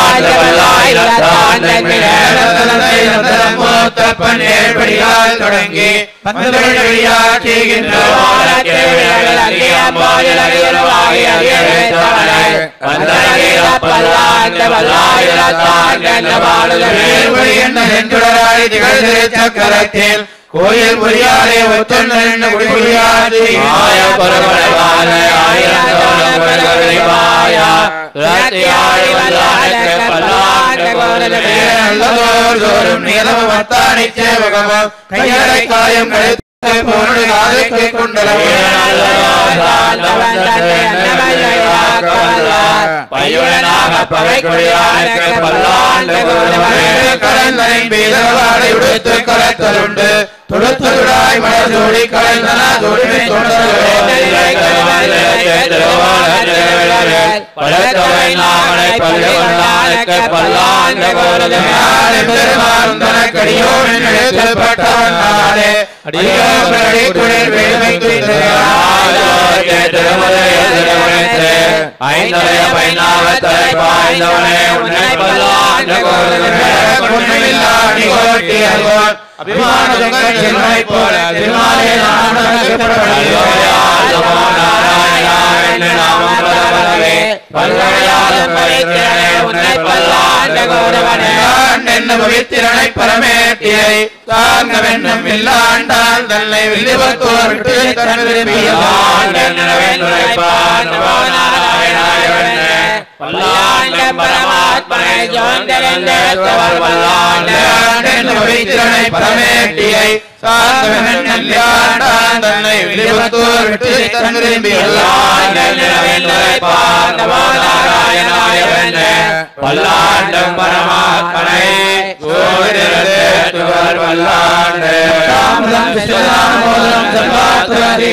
வாழ்ந்த பல்லாயிரத்தான் மூத்தப்பன் ஏற்படியால் தொடங்கி பந்தவழியாற்றுகின்ற சக்கரத்தில் கோயில் புரியாதே ஒத்தொன்னு குடிபுரியாது மாய பரவலான நல்லதோறும் நியதம வத்தானை சேவகமும் கையடை காயம் கழுத்து போனது காதுக்கு குண்டலமே பையுடனாக பகை கொடியானுக்கு பல்லாண்டு கடந்தனை பீதவாடை உடுத்து கலத்தலுண்டு தொடுத்தலுடாய் மலர்தோடி கலந்தன தொடுமை பழத்தொகை நாமனை பல்லு கொண்டானுக்கு பல்லாண்டு கடியோடு நிறுத்தப்பட்டவன் நாடே அடியோபடி குளிர் வேலைக்கு ஐந்தரைய பைனாக தலை பாய்ந்தவனே உன்னை பல்லாண்டு பொன்மையில்லாடி கோட்டி அல்வான் அபிமான சென்னை போல திருமாலே என்ன பவித்திரனை பரமேட்டியை தாங்க வெண்ணம் இல்லாண்டால் தன்னை வில்லிவத்தோர் விட்டு தன் விரும்பியவான் என்ன பவித்திரனை பரமேட்டியை சார்ந்த வெண்ணம் இல்லாண்டால் தன்னை வில்லிவத்தோர் விட்டு தன் விரும்பியவான் பல்லாண்டம் பரமாத்மனை சோதரர் வல்லாண்டு தாமதம் விஸ்வதாமோதரம் சர்வாத்மதி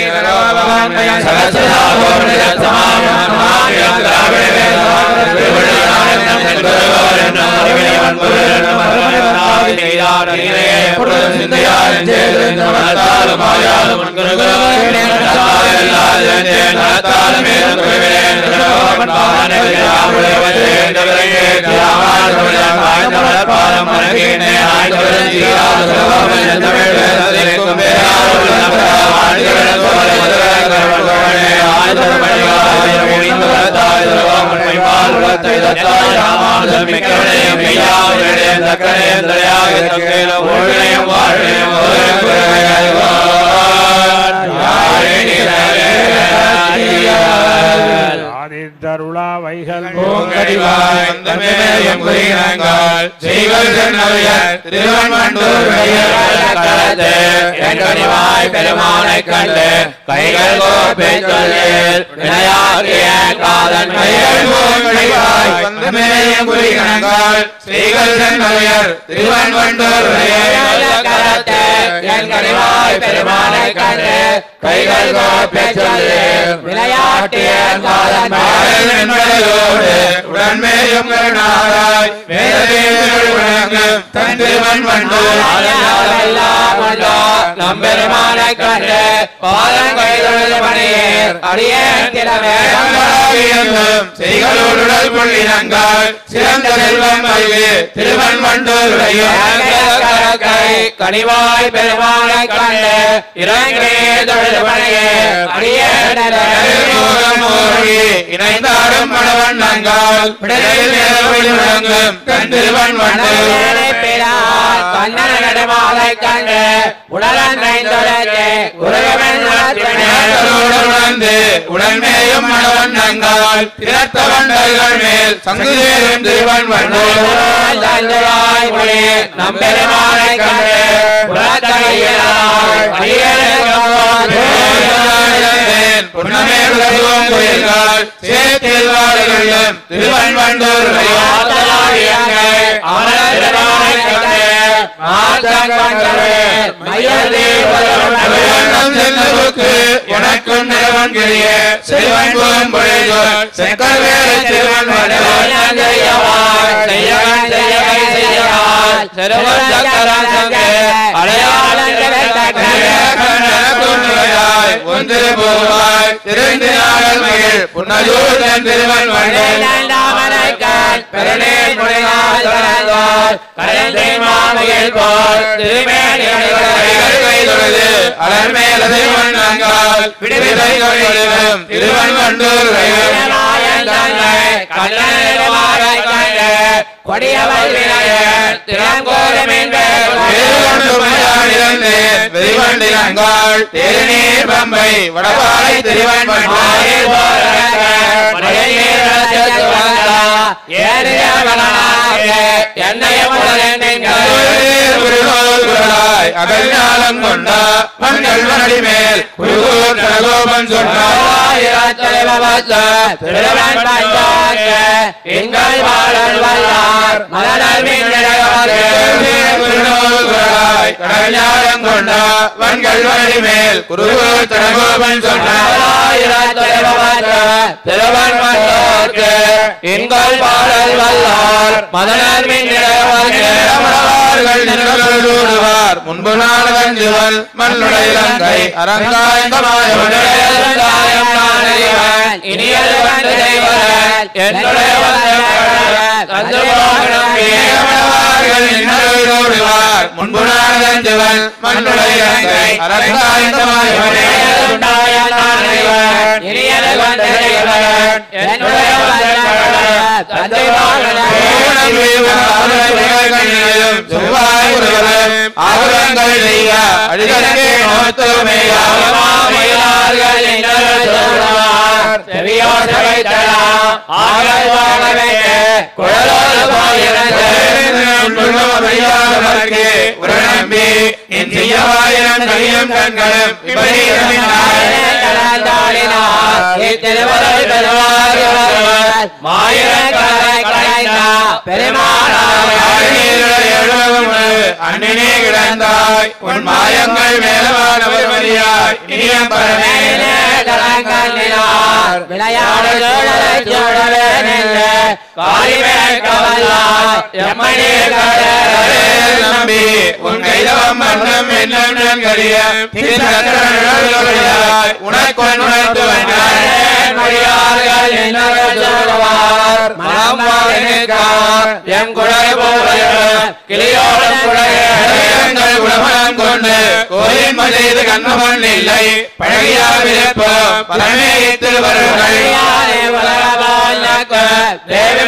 ஆதித்தருளா வைகள் பூங்கடிவாய் வந்தமேயம் குறியினங்கள் செய்கள் சென்னவையர் திருவன்மண்டூர் எங்கனிவாய் பெருமானை கண்டு கைகள் கோப்பை சொல்லில் வினையாகிய காதன் கைகள் பூங்கடிவாய் வந்தமேயம் குறியினங்கள் செய்கள் சென்னவையர் திருவன்மண்டூர் எங்கனிவாய் பெருமானை கண்டு கைகள் கோப்பை சொல்லில் விளையாட்டிய காதன் என்பதோடு உடன்மேயும் கருணாராய் வேதவேதங்கள் வணங்கும் தன் திருவன்மண்டூர் நம்பெருமானை கண்டு பாதங்கைதொழில் பணியேர் அடியேன் திறமே செய்களோடுடல் புள்ளினங்கள் சிறந்த செல்வம் மல்கு திருவன்மண்டூருடைய கை கனிவாய் பெருமானை கண்டு இறங்கே தொழில் பணியேர் அடியேன் மூழ்கி இணைந்தாடும் மணவண்ணங்கள் விடையில் நிலவில் விளங்கும் தன் திருவன்மண்டூர் கண்ணனை கண்டு உடலன்றைந்தொடர்ந்து நேற்றலோடு உணர்ந்து உடன்மேயும் மணவண்ணங்கள் திறத்த வண்டல்கள் மேல் சங்கு சேரும் திருவன்மண்டூர் நம்பெருமானை கண்டு புன்னமே உலகம் கோயில்கள் சேத்தில் வாழும் திருவன்மண்டூர் செல்லுக்கு உனக்கும் நிலவன் கிளிய செல்வன் போகும் பொழுது செக்கல் வேலை செல்வன் ஒன்று போவாய் திருந்தினாடல் மகிழ் புன்னலூர் திருவன் வண்டே பெருநே கரைந்தை மாமுகில் போல் திருமேனி கைகள் கை தொழுது அலர் மேலது மண்ணங்கால் விடுவிதை தொழிலும் திருவன் வண்டூர் கொடியவள் விநாயகர் திறங்கோலமின் வெறிவண்டிலங்காள் திருநீர் பம்பை வடபாலை திருவன் ஆயில் போல குருகோல் அகல்ஞாலம் கொண்டா மண்கள் மணி மேல் குருகோர் கடகோபன் சொன்னார் எங்கள் வாழல் வல்லார் மலர் கடஞானம் கொண்டா வன்கள் மணி மேல் குருகோர் கடகோபன் சொன்னார் திருவன் வந்தோர்க்கு எங்கள் பாடல் வல்லார் மதனர் அமரவார்கள் நின்றோடுவார் முன்பு நாடகஞ்சுவல் மண்ணுடைய இலங்கை அரங்காயந்தமாய இனியது வந்து செய்வதன் என்னுடைய அமரவார்கள் நின்றோடுவார் முன்பு நாடகஞ்சுவல் மண்ணுடைய இலங்கை அரங்காயந்தமாய இனியது வந்து செய்வதன் என்னுடைய ஆவரங்கள் செய்ய அடிதற்கே என் செய்யவாயிரம் கலியும் கண்களும் அண்ணனே கிடந்தாய் உன் மாயங்கள் மேலவானவர் மரியாய் இனியம் பரமே நம்பி உன் கைதவம் மன்னம் என்னும் நன்கறிய உனக்கு உணர்த்து எம் குடை போல கிளியோடும் எங்கள் உலகம் கொண்டு கோயில் மதிது கண்ணவன் இல்லை பழகியாவிருப்போ பரமே திருவருகள் தேவி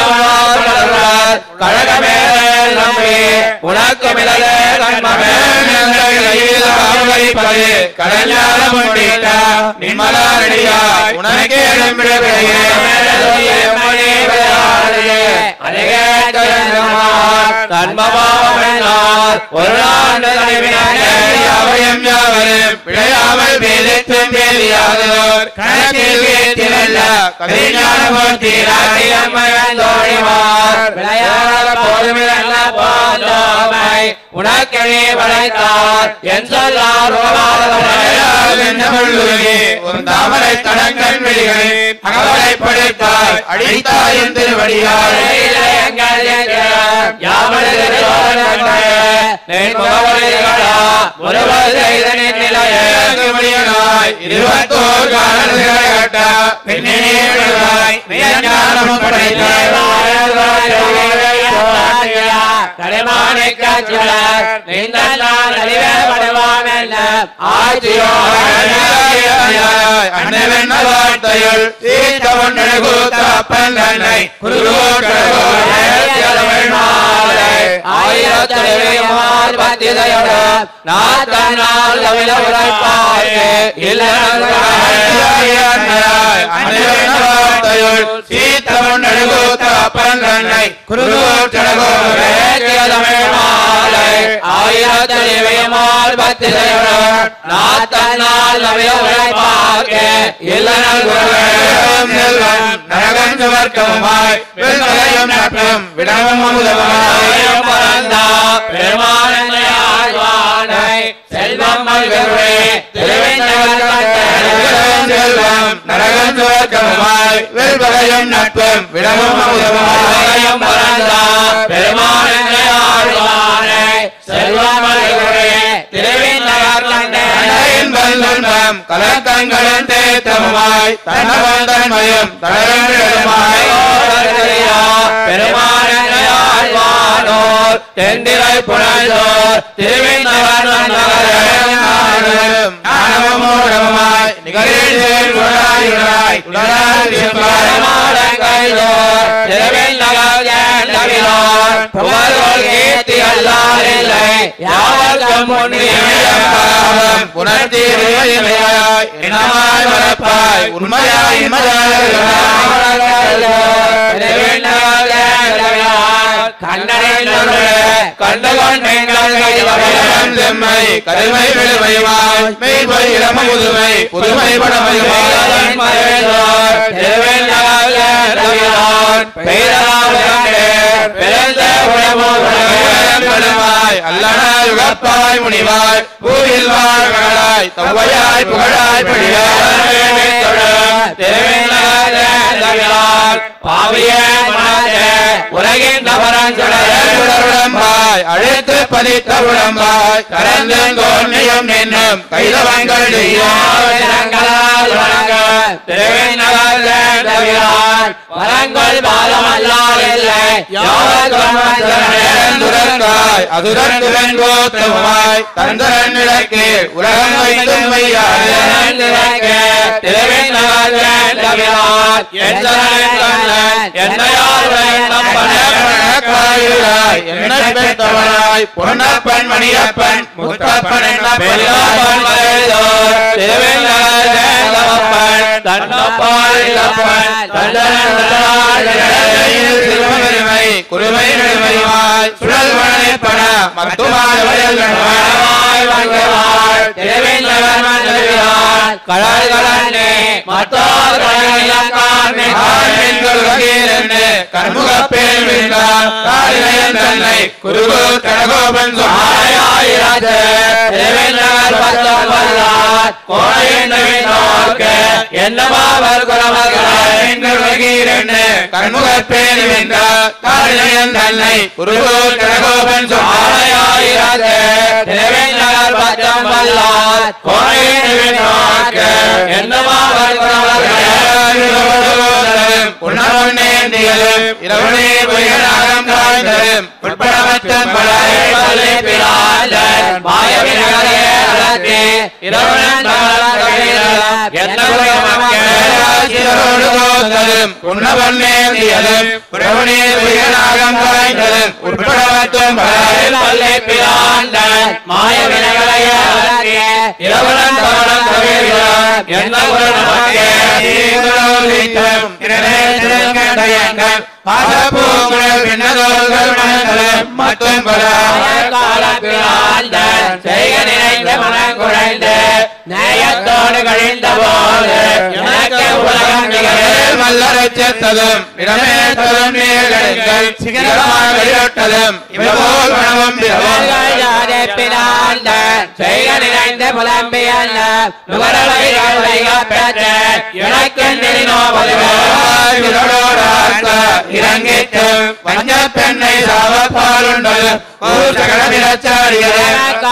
கழகமே நம்பி உனக்கு மிளகே கண்மமே கடஞ்சாலம் கொண்டிட்ட நிம்மலாரடியாய் உனக்கே ஒரு ஆண்டு யாவரும் யாவரும் பிழையாமல் பேதத்தும் பேதியாதோர் கணக்கில் கேட்டிலல்ல கவிஞானமும் உனக்கெனே படைத்தார் என் சொல்லார் உன் தாமரை தடங்கன் வெளிகளில் அகவலை படைத்தாய் அடித்தாய் என் திருவடியால் இருபத்தோர் காலங்களை கட்ட பெண்ணே விடுவாய் ஞானமும் படைத்தாய் அண்ணவன் வார்த்தையுள் சீத்தவன் கூத்தாப்பன் தன்னை வார்த்தையுள் சீத்தவன் கூத்தாப்பன் தன்னை நரகம் சுவர்க்கமாய் வெல்வதையும் நட்பும் விடமும் அமுதமாய் செல்வம் நரகம் சுவர்க்கமாய் வெல்வதையும் நட்பும் விடமும் அமுதமாய் துன்பம் கலக்கங்களும் தேத்தமாய் தன்னவன் தன்மயம் தளரமாய் தென்திரை புனல்தோர் திருவிண்ணவர் ஞானமும் ஞானமுமூடமுமாய் நிகழில் சேர் குழலாயுழலாய் குழலால் விசும்பாய் மாடங்கைதோர் திருவிண்ணவர் ஏந்தவிலோர் புகழோர் கீர்த்தி அல்லார் இல்லை யாவர்க்கும் முன்னியம் பாவம் புனர்த்தீர்வையாய் இனமாய் மறப்பாய் உண்மையாய் கண்டகொண்டெங்கள் செம்மை கருமை விழுமையுமாய் மெய்பொய் இளம புதுமை புதுமை படமையுமாய் பெருந்தவளமாய் அல்லனாய் உகப்பாய் முனிவாய் பூவில் வாழ்களாய் தவ்வையாய் புகழாய் படியாய் உலகின் நபரன் உடம்பாய் அழைத்து பதித்த உடம்பாய் கரந்தோன்மையும் நின்னும் கைதவங்கள் வரங்கள் பாலம் அல்லால் இல்லை துரக்காய் அதுரத்து வெண்கோத்தமாய் தந்தரன் விளக்கே உலகம் வைத்தும் என்னையாய் என்னை பெற்றவனாய் பொன்னப்பன் மணியப்பன் முத்தப்பன் என்ன திருமகிமை குருமை நெடுமையுமாய் சுழல் வளைப்பட மத்துமாய் வயல் கண்முகப்பேல் விழுந்தார் காரிகையன் தன்னை குருகு கடகோபன் கண்முகப்பேல் விழுந்தார் காரிகையன் தன்னை குருகு கடகோபன் உணர்வனேந்தியலும் இரவனே பொய்களாகம் காய்ந்தலும் உட்படமத்தன் உண்ணவனேந்தியலும் உறவனே பொய்களாகம் காய்ந்தலும் உட்படமத்தன் மாய வினைகளைய இரவணன் தவணன் தவிர்கிறான் என்ன ஒரு நமக்கே மற்றும் பல செய்க நினைந்த மனம் குழைந்து நேயத்தோடு கழிந்த போது எனக்கு உலகம் நிகழ் மல்லரைச் சேர்த்ததும் இடமேற்றதும் நீர்கள் சிகரமாக வெளியிட்டதும் இவபோல் மனமும் பிறவும் செய்க நினைந்த புலம்பியல்ல நுகரவைகள் வைகப்பெற்ற எனக்கு இறங்கிட்டும் வஞ்ச பெண்ணை சாவப்பாலுண்டது சகல பிரச்சாரியரே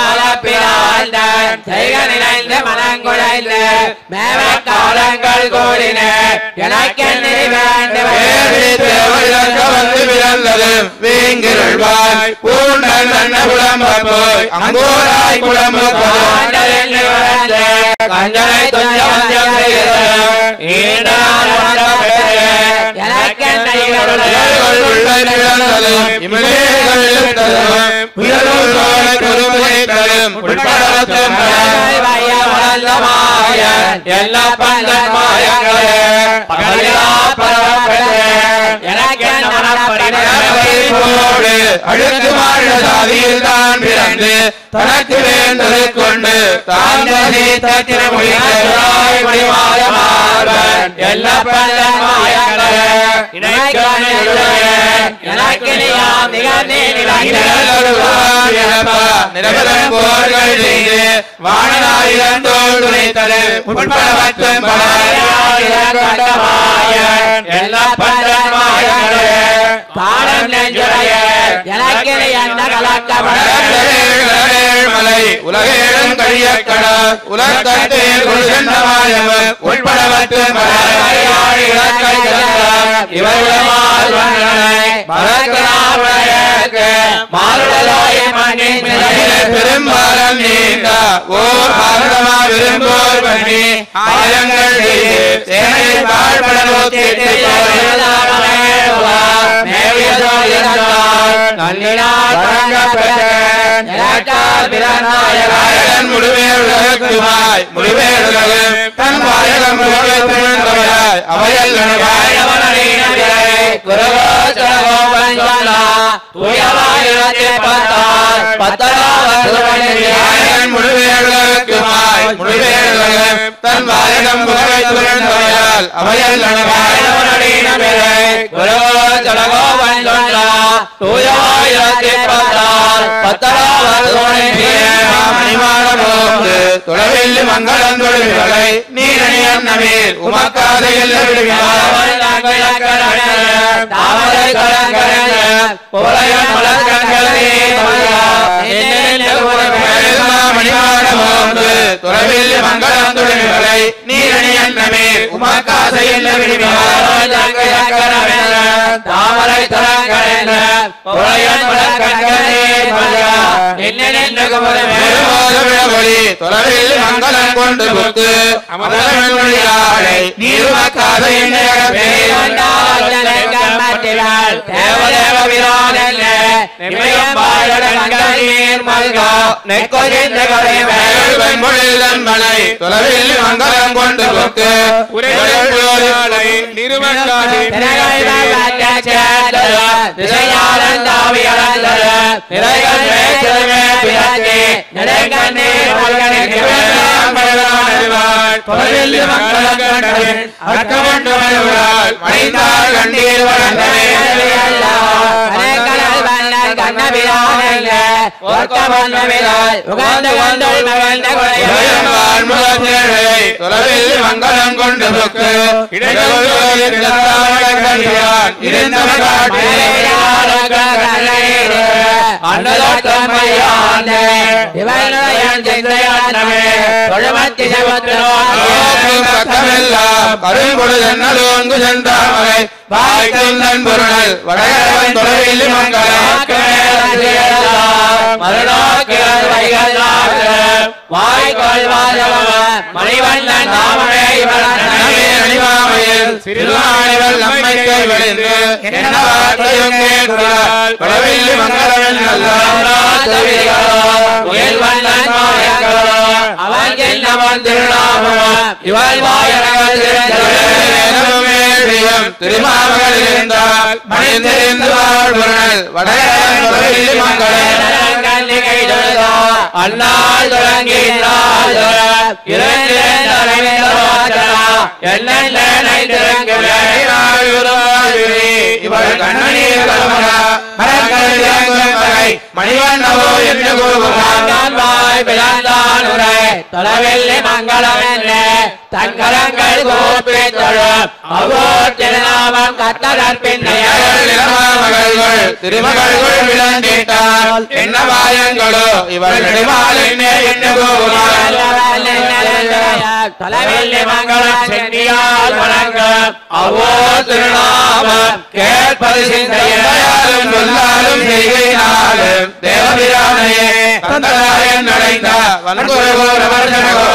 செய்க நினைந்த மனங்குழைந்து மேவ காலங்கள் கூடின எனக்கு வேண்டும் வந்து பிறந்ததும் வீங்கிருள்வாய் பூண்டல் நன்ன புலம்போய் அங்கோராய் குழம்பு கஞ்சனை துஞ்சம் எல்லா பந்தன் மாயங்களே பகலிலா பரவப்பட்டே எனக்கு அழுக்கு மாநில சாதியில் தான் பிறந்து தனக்கு வேண்டது கொண்டு தான் தத்திர எல்லா பந்தன் மாயங்களே எனக்கு நீயாம் நிகழ்ந்தே நிரபதம் போர்கள் செய்து வானநாயிரந்தோள் துணைத்தது உட்பட மற்றும் எல்லா பந்தன் மாயங்களே பாடம் நெஞ்சுடைய எனக்கு என்ன கலக்கப்பட மலை உலகேழும் கழிய கடா உலகத்தேர் குழுகண்டமாயவர் உட்பட மற்றும் இவருடைய மாறுடலாய மண்ணின் மனித பெரும்பாலம் நீங்க ஓர் பாரதமா விரும்போர் பண்ணி ஆயிரங்கள் செய்து சேனை பாழ்பட நோக்கிட்டு நாயகன் முழுவேடுலகுமாய் முழுவேடுலகும் தன் வாயகம் முழுவதுமாய் அவையல் நாயகன் முழுவேடுலகுமாய் முழுவேடுலகும் தன் வாயகம் முழுவதுமாய் அவையல் மணிமாடமோந்து துளவெல்லி மங்களம் தொழில்களை நீரணியம் நமீர் உமக்காத எல்ல மணிமாடமோந்து துளவெல்லி மங்களம் தொழில்களை நீரணியம் நமீர் உமக்காத எல்ல தாமரை தரங்கடன புலையன் வளர்க்கண்களே மல்கா என்னென்ன குமரமே விழவொளி தொலைவில் மங்களம் கொண்டு புக்கு அமரவழியாளை நீருமக்காத மலை தொலைவில் மங்களம் கொண்டு புக்கு உரையாளை தொலைவில் மங்களம் கண்டவன் அக்கமண்டவன் மணிந்தாள் கண்டீர் வளர்ந்தவே தொலைவில் மங்களம் கொண்டு புக்கு இருந்தவன் பக்கமெல்லாம் கருங்கொடு ஜன்னலோங்கு சென்றாமலை வாய்க்கும் தன் பொருள் வடகரவன் தொலைவில் மங்களம் மணிவண்ணன் நாமமே நமே அணிவாமையில் சிறுவாணிகள் நம்மை கைவிழிந்து என்ன வார்த்தையும் கேட்கிறார் தொலைவில் மங்களவன் அவன் என்னவன் திருநாமம் இவள் வேதமேழியம் திருமாமகள் இருந்தால் மணிந்திருந்து வாழ்வுணல் வடகரவன் தொலைவில் மங்களம் அண்ணாள் தொடங்கினாள் இவள் கண்ணீர் கலமரா மரங்கள் மணிவண்ணவோ என்று கூறுகிறார் தொலைவெள்ளி மங்களம் என்ன தன் கரங்கள் கோப்பி தொழும் அவ்வோ திருநாமம் கத்தனர் பின்னையர் மகள்கள் திருமகள்கள் விளங்கிட்டால் என்ன வாயங்களோ இவள் நெடுமால் என்ன என்ன கூறுகிறார் தொலைவெள்ளி மங்களம் சென்னியால் வணங்கும் அவ்வோ திருநாமம் கேட்பது சிந்தையாலும் தந்தையாலும் சொல்லாலும் செய்கையினாலும் தேவபிரானையே தந்தராயன் அடைந்த வன்குருகோரவர்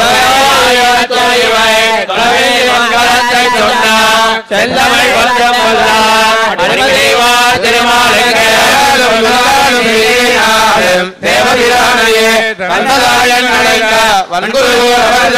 செல்லமை கொஞ்சம் தேவபிரானையே தந்தராயன் அடைந்த வன்குருகோரவர்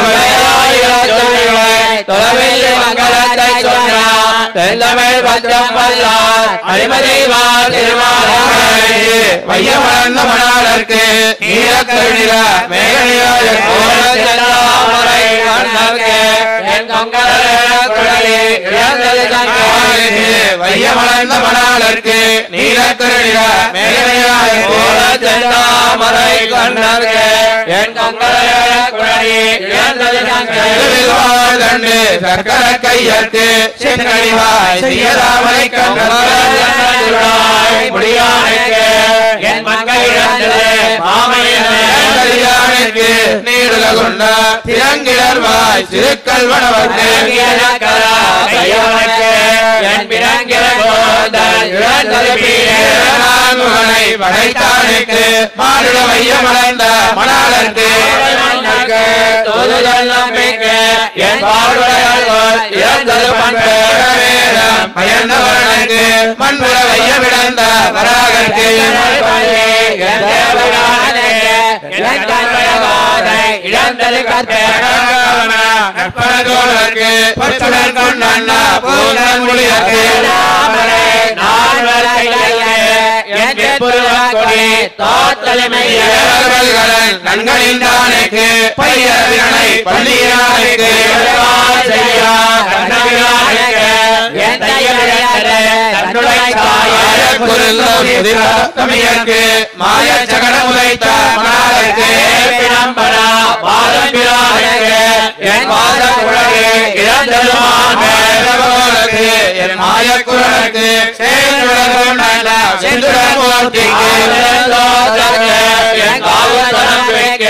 தொலைவில் மங்களத்தை சொன்னார் செல்லமிழ் பஞ்சம் வல்லார் அடிமதேவா திருமாலே வைய வளர்ந்த மணாளர்க்கு நீலக்கருணில மேகனியாய கோலச்செல்லாமரை கண்ணர்க்கு என் கங்கரே குழலி இழந்தது தங்கே வைய வளர்ந்த மணாளர்க்கு நீலக்கருணில மேகனியாய கோலச்செல்லாமரை கண்ணர்க்கு என் கங்கரே குழலி இழந்தது தங்கே தண்டு சர்க்கர கையத்து செங்கடிவாய் செய்யதாமரை கண்டாய் முடியானுக்கு என் மங்கை இழந்தது கல்யாணுக்கு நீடுல கொண்ட திறங்கிடர்வாய் சிறுக்கல் வனவர்க்கு என் பிறங்கிற கோதல் இழந்தது பீரே திருமான்முகனை படைத்தானுக்கு மாடுட வையமடைந்த மணாளர்க்கு தோதுதல் நம்பிக்கை என் பார்வையால் இறந்தது பண்பு வேதம் பயந்தவனுக்கு மண்புற வையமிழந்த வராகற்கு இழந்தது நட்பனதோழருக்கு பற்றுடன் கொண்டண்ணா பூந்தன் மொழியற்கு ஏவல்களன் நன்களின் தானுக்கு பையவினை பள்ளியானுக்கு தமிழருக்கு மாய சகட உதைத்த மணாளருக்கு வேதகோலருக்கு என் மாயக்குரலுக்கு சேர்ந்துடன் நல்ல செந்துடன் மூர்த்திக்கு என் காவல்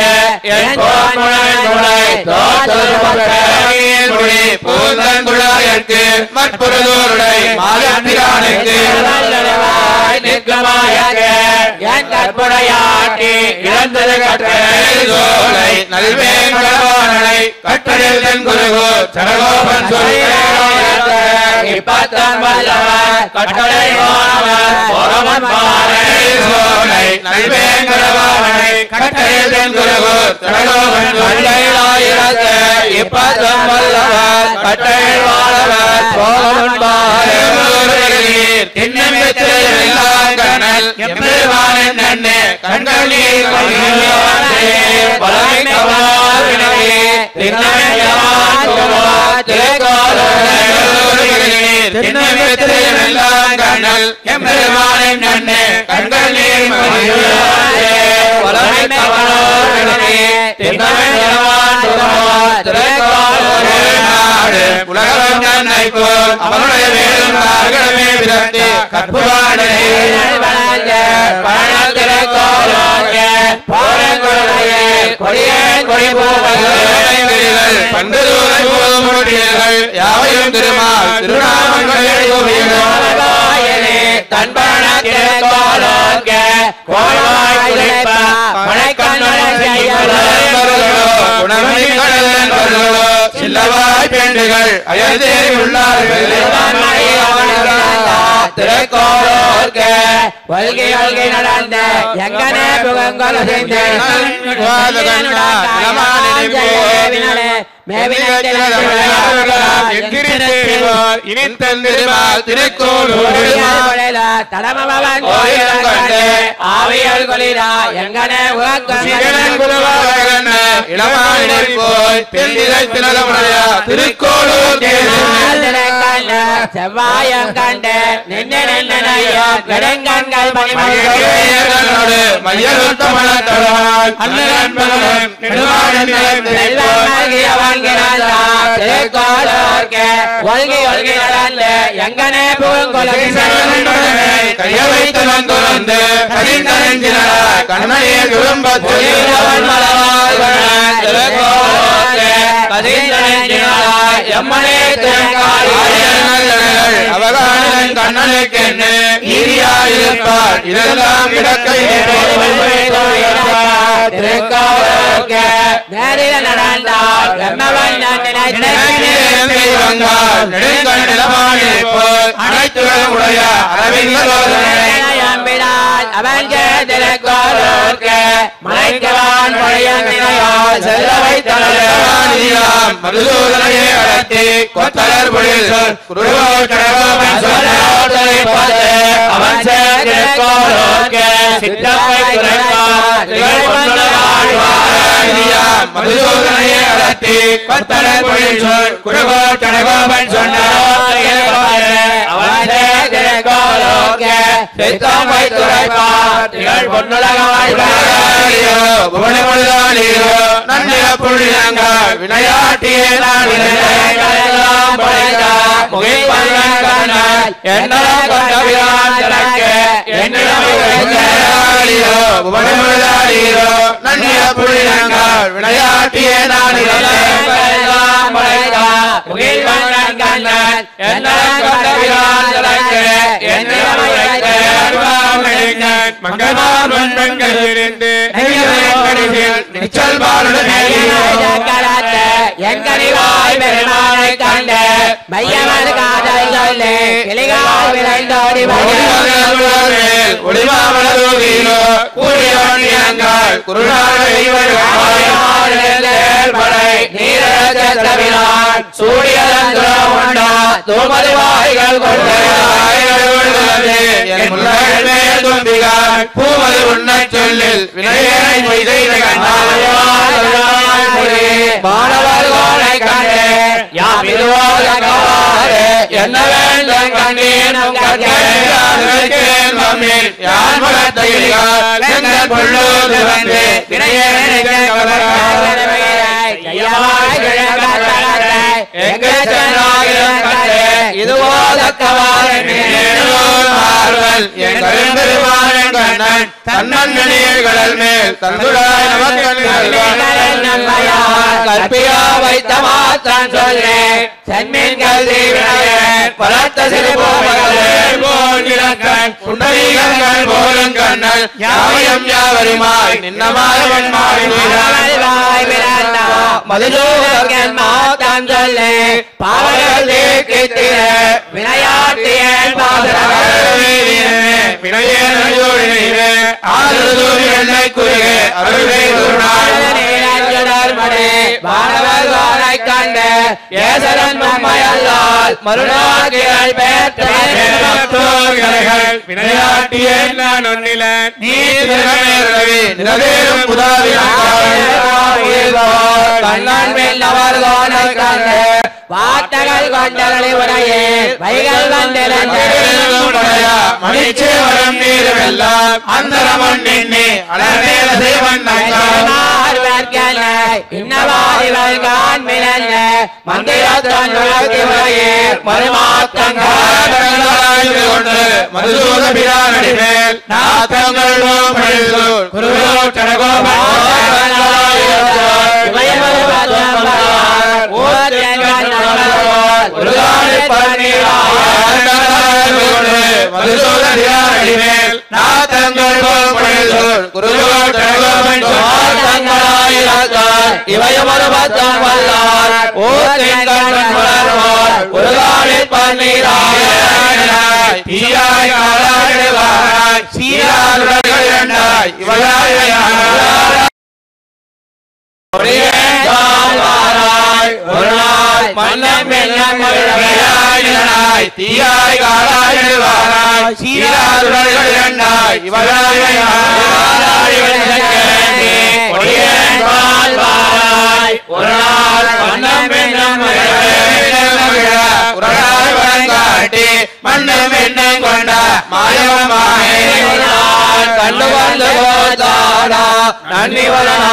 மொழி பூந்தன் குழாயற்கு மற்புறதோருடை மாயப்பிரானுக்கு இழந்தது சோலை நல்வேங்கடவானனை கட்டளில் தென் குருகு சடகோபன் இப்பத்தான் வல்லவன் கட்டளை வானவன் பொறவன் பாறை சோலை நல்வேங்கடவானனை கட்டளில் தென் குருகு சடகோபன் பள்ளையிலாயிரத்து இப்பத்தான் வல்லவன் கட்டளை வானவன் பொறவன் பாறை கண்ணல் எம்பெருமானின் நன்னே கண்கள் நீர் பலமை கவாவினே திண்ணமையான் கண்ணல் எம்பெருமானின் நன்னே கண்கள் நீர் பலமை கவாவினே திண்ணமையான் நாடு உலகம் தன்னை போல் அவனுடைய வேலும் நார்களமே விரட்டி கற்புவானே பண்டு தூரை போதும் முடியர்கள் யாவையும் திருமால் திருநாமங்கள் சில்லவாய் பெண்டுகள் அயர்தேறி உள்ளார்கள் வல்கை வல்கை நடந்த எங்கனே புகங்கொல செய்து ஆவியல் கொலிரா எங்கனே திருக்கோளூர் செவ்வாயம் கண்டு நின்று நின்னையோ நெடுங்கண்கள் மையருத்தமனத்தடான் அண்ணன் மகன் நெடுமாடன் எங்கனே புகங்கொலை கைய வைத்து வந்துறந்து கதிந்த நெஞ்சினார் கண்ணையே விரும்பத் அவகானன் கண்ணனுக்கென்னு ஈரியாயிருப்பார் இதெல்லாம் கிடக்கை நேரில் நடந்தால் பிரம்மவன் வந்தால் நெடுங்கண் நிலமானே போல் அனைத்துலகம் உடைய அரவிந்த அவன் கேட்டிருக்கோருக்கு மலைக்கவான் பொழியால் செல்ல வைத்தலையாம் மதுசூதனையே அடர்த்தி கொத்தலர் பொழில் சொல் குருவோட்டரகோபன் சொல்லாட்டலை பார்த்து அவன் சேர்த்திருக்கோருக்கு சித்தப்பை குறைப்பார் மதுசூதனையே அடர்த்தி கொத்தலர் பொழில் சொல் குருவோட்டரகோபன் சொன்னார் அவன் சேர்த்திருக்கோருக்கு சித்தப்பை குறைப்பார் திகழ் பொன்னுலக வாழ்வார் புவனமுழுதானியோ நன்னில புள்ளினங்கள் விளையாட்டியே நான் நன்னில புள்ளினங்கள் விளையாட்டியே நான் மங்கள்மார் பெண்கள் இருந்து கடைசியில் நிச்சல் பாலுடன் எங்கனிவாய் பெருமானை கண்ட மையமது காதல் சொல்லு கிளிகால் விளைந்தோடி பூமது உண்ணச் சொல்லில் வினையனை பொய் செய்த மாணவர்கோனை கண்டு யாம் இதுவாக என்ன வேண்டும் கண்டீனும் கற்கேன் மம்மில் யான் மகத்தையார் எங்கள் பொழுது வந்து வினையனை இதுவோ தக்கவாறு ஆறுதல் என் கரும்பெருமானன் கண்ணன் தன்னன் கடல் மேல் தந்துடாய் கற்பியா வைத்த மாத்தான் சொல்லே சென்மீன்கள் தீவினையன் பலத்த சிறு புண்டரீகங்கள் போலும் கண்ணல் யாவையும் யாவருமாய் நின்னமாயவன் மாறி மதுசூதன் மாத்தான் சொல்லே பாவங்கள் தீர்க்கித்திர விளையாட்டியன் கண்ட ஏசரன் மம்மையல்லால் மறுநாள் பேற்ற வினையாட்டியேன் நான் ஒன்னிலன் நீ திருநேரவே நிலவேறும் கண்ணன் வெள்ளவர் கோணை கண்டு வார்த்தைகள் கொண்டகளை உரையே வைகள் வந்திருந்த மணிச்சேவரம் நீருமெல்லாம் அந்தரமன் நின்னே அலர்மேல செய்வன் மதுசூத பிரானடி மேல் நாத்தங்கள் மதுசூத பிரானடி மேல் நாத்தங்கள் இவையமருபத்தான் வல்லார் ஓத்தின் கண்ணன் வளர்வார் ஒரு காலில் பன்னீராய தீயாய் காலாய் சீராருடைய இரண்டாய் இவளாய் ஒரு நாள் மன்னம் வெள்ளம் மழையாய் தீயாய் காலாய் வாராய் சீராருடைய இரண்டாய் இவளாய் ஒரு நாள் மன்னம் வெள்ளம் உரடாய் வழங்காட்டி மண்ணும் எண்ணம் கொண்ட மாயமாய் கண்டு வந்து போதாடா நன்றி வரனா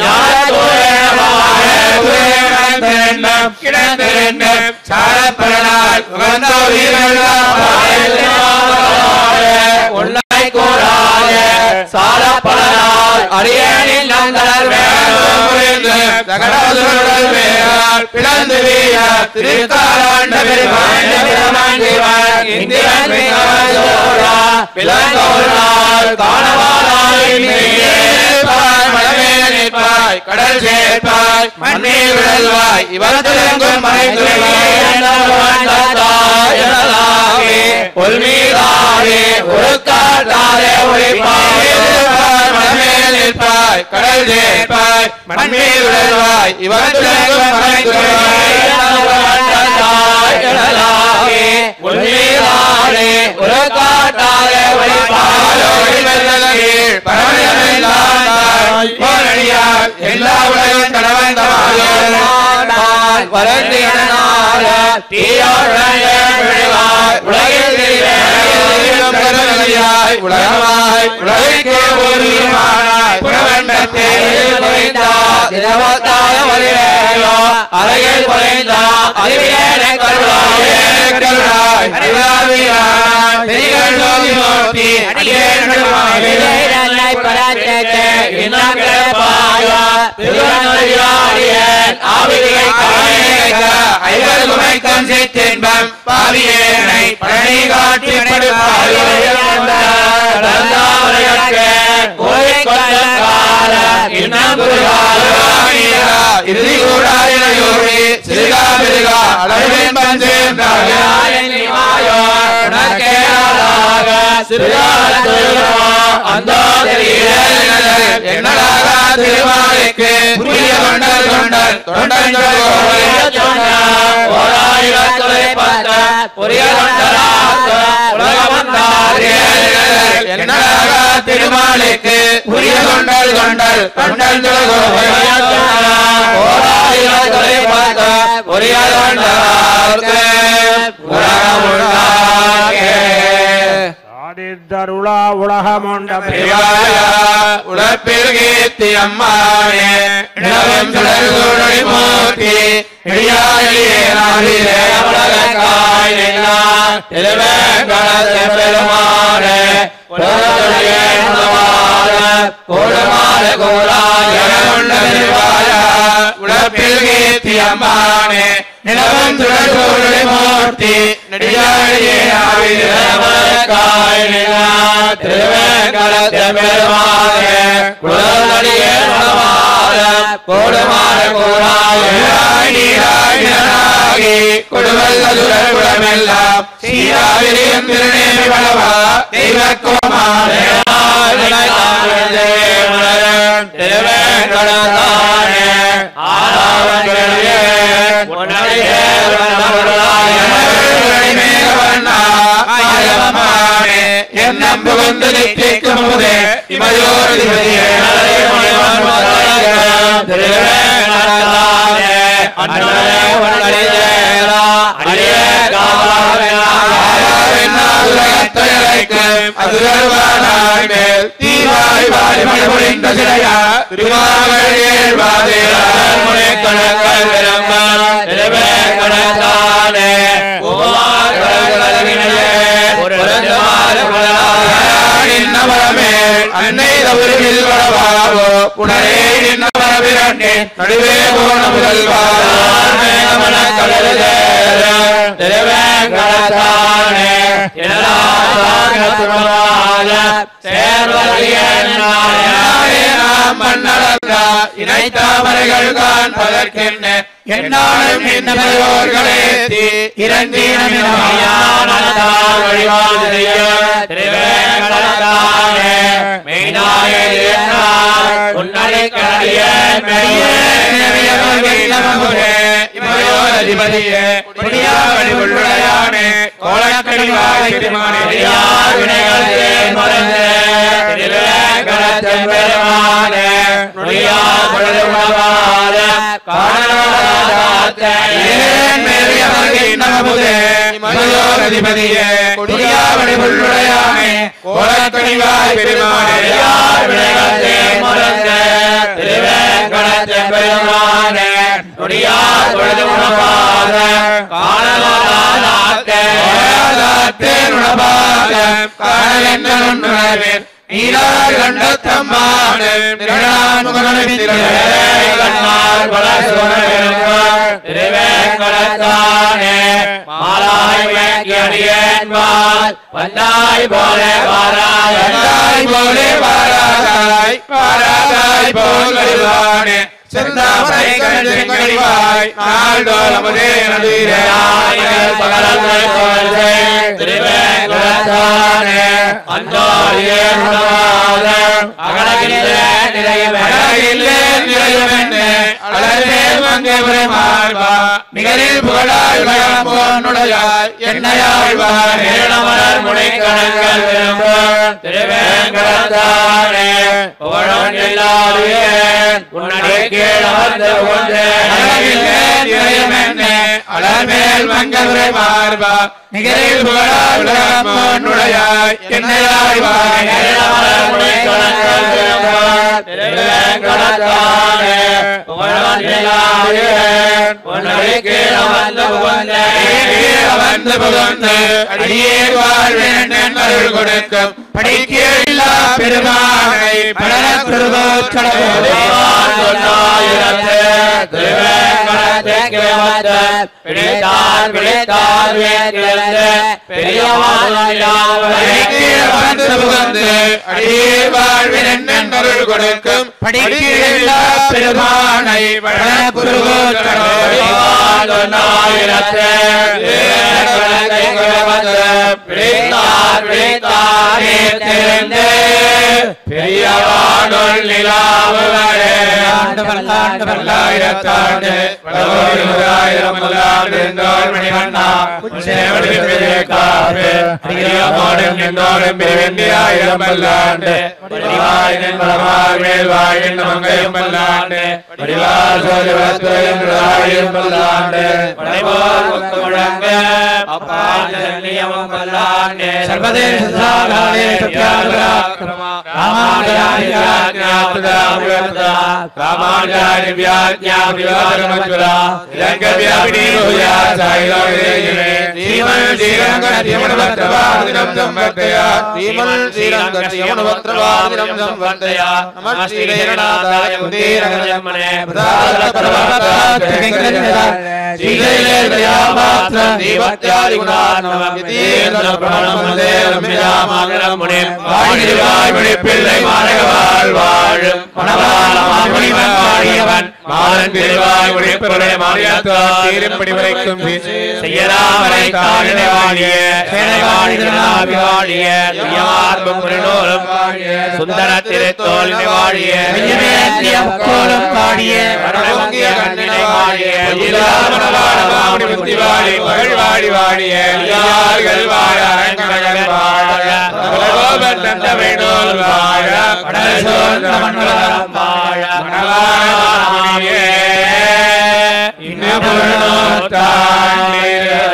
உன்னை கூறாத சாலப்படனால் அடியேனில் நந்தர் பிளந்து வீர திருக்காலாண்ட பெருமாண்ட பெருமான் தேவன் இந்திரன் விளங்கோரால் நிற்பாய் கடல் சேர்ப்பாய் மண்ணீர் விழல்வாய் இவர் திறங்கும் உள்மீதாவே உருக்காட்டாரே மலைமேல் நிற்பாய் கடல் சேர்ப்பாய் மண்ணீர் விழல்வாய் இவர் திறங்கும் உள்மீதாவே உருக்காட்டாரே எல்லா உலகம் கடவன் உலகமாய் உலகிற்கே ஒருமானாய் புறவண்டத்தே அறையில் குறைந்தா அறிவியலை கருளாயே கருளாய் அறிவாவியாய் பெரிகள் நோக்கி நோக்கி அடியேன் விலைதன்னை பராஜேத்தே இன்னம் கிடப்பாயா திருவண்ணாடியன் ஆவியை ஐவர் குமைக்கம் சிற்றின்பம் பாவியேனை பழனி காட்டி படுப்பாய் இன்னும் குருகாரா இறுதி கூடாயிரையோரி சிறுகா பெருகா அளவேன் பஞ்சேந்தாய் என்னடாக திருமாலைக்கு புரிய கொண்டல் கொண்டல் தொண்டல் என்னடாக திருமாலைக்கு புரிய கொண்டல் கொண்டல் தொண்டல் சாதித்தருளா உலகமொண்ட உழப்பில் கீர்த்தி அம்மானே நிலவும் சுடர்கூடை மூர்த்தி இடியாயிலே நாளிலே உலகாய் நின்றான் திருவேங்கடத்தை பெருமானே கோடமால கோலாய உழப்பில் கீர்த்தி அம்மானே நிலவும் சுடர்கூடை மூர்த்தி நெடியாழியே ஆவிரமக்காய் நின்றான் திருவேங்கடத்தை பெருமானே குழந்தையே நலமால கோடமால கோலாய நீராகி கொடுவல்லுலமெல்லாம் சீராவிரியம் திருநேமி வளவா தெய்வக்குமாரே திருவேங்கடத்தானே ஆராவங்களே என் நம்பு வந்து நிற்கும் போதே இமையோதிபதியே மேல் தீவாய் வாரி மழை பொழிந்த சிலையா திருவாவல் ஏழ்வாதேரார் முனை கணக்கல் விரும்பல் திருவேங்கடத்தானே அன்னை தவறுவில் வளவாவோ புனரே நின்னவரவிரண்டே நடுவே போன முதல்வாரே இணைத்தாமரைகள் காண்பதற்கென்ன என்னாலும் என்னவர்களே இறந்தீனமினமையானதால் வழிபாடு செய்ய திருவேங்கடத்தானே மெய்னாய அதிபதியே குடியாவடி உள்ளடையானே கோலக்கடி வாய்க்குமானே வினைகள் மறந்து திருவேங்கடத்தன் பெருமானே நுழையா பொழுது உணவாத அதிபதியே குடியாவடி உள்ளடையானே கோலக்கடி வாய் பெருமானே மறந்து திருவேங்கடத்தன் பெருமானே நுழையா பொழுது உணவாத காணலென்னுணர்வேன் நீரார் கண்டத்தம்மானே திருவேங்கடத்தானே மாலாய் வேங்கியடியேன்பால் வந்தாய் போலே வாராய் வந்தாய் போலே வாராய் வாராய் போல் வருவானே செந்தாமரை கழிவாய் நாள்தோலமுதே நடுவிராய் பகலங்கள் போலே திருவேங்கடத்தானே அந்தோரியே உணவாத அகலகில்லே நிறையவே நிறையவென்னே அழகே மங்கை மார்பா நிகரில் புகழாய் உலகம் போன்னுடையாய் என்னையாழ்வார் ஏழமலர் முனை கணங்கள் விரும்ப திருவேங்கடத்தானே புகழன் எல்லாருவேன் உன்னடி கீழமர்ந்த ஒன்றே அழகில்லே நிறையவென்னே அழமேல் மங்கை மார்பா நிகரில் புகழாய் உலகம் போன்னுடையாய் என்னையாழ்வார் ஏழமலர் முனை கணங்கள் விரும்ப திருவேங்கடத்தானே புகழன் எல்லாருவேன் உன்னடி கீழமர்ந்த ஒன்றே வந்து புகுந்து அடியேர் வாழ்வேன் அருள் கொடுக்கும் படிக்கீழா பெருமானை பலன பிடித்தார் பிடித்தார் வந்து புகுந்து அடியேர் வாழ்வேன் அருள் கொடுக்கும் படிக்க விக்கிரண்ட பெருமானை வழக்குருவாயிரத்தே பிடித்தார் பிடித்தாரே தெரிந்தே பெரியவாடொல் நிலாவுவரே ஆண்டு பல்லாண்டு பல்லாயிரத்தாண்டு பலவோராயிரம் பல்லாண்டு என்றோர் மணிவண்ணா உச்சேவடி பெரியக்காப்பு அடியோடும் நின்றோடும் பிரிவெண்டியாயிரம் பல்லாண்டு வடிவாயின் பலமார் மேல் வாயின் மங்கையும் பல்லாண்டு வடிவார் சோதிவத்துறையும் ஆயிரம் பல்லாண்டு வடைபோர் ஒக்க முழங்க அப்பாண்டு நியமம் பல்லாண்டு சர்வதேச சாகாலே சத்யாகிரமா ராமானுஜாரி வியாஜ்ஞா விவாதமச்சுரா இலங்க வியாபினி ரோயா சாயிரோயே ஸ்ரீமன் ஸ்ரீரங்க யமனவத்ரவாதினம் சம்பர்த்தயா ஸ்ரீமன் ஸ்ரீரங்க யமனவத்ரவாதினம் சம்பர்த்தயா நம ஸ்ரீரங்கநாதாய முதீரங்கஜம்மனே பிரதான பரமபக்தகிங்கன்யதா ஸ்ரீலைலே தயாமாத்ர தீபத்யாதி குணார்ணவம் யதீந்திர பிரணமதே ரம்யாமாகரமுனே வாழிவாய் பிள்ளை மாணகவாள் வாழும் மணவாள மாமுனிவன் வாழியவன் மாலன் பிரிவாய் உழைப்புடைய மாநிலத்தீரும்படி வரைக்கும் செய்யலாமரை காலிட வாழிய சேனகாணி திருநாபி வாழிய துயமார்பும் முருநூலும் சுந்தர திருத்தோலினை வாழிய கோலம் பாடிய வடமங்கிய கண்ணினை வாழிய மணவாள மாமுனி புத்தி வாழி மகள் வாழி வாழிய யார்கள் வாழ அரங்கனகள் வாழ கோபன் தந்த வேணோல் வாழ கடல் சோர்ந்த மண்வளம் வாழ மணவாள மாமுனியே இன்னும் தாண்டிர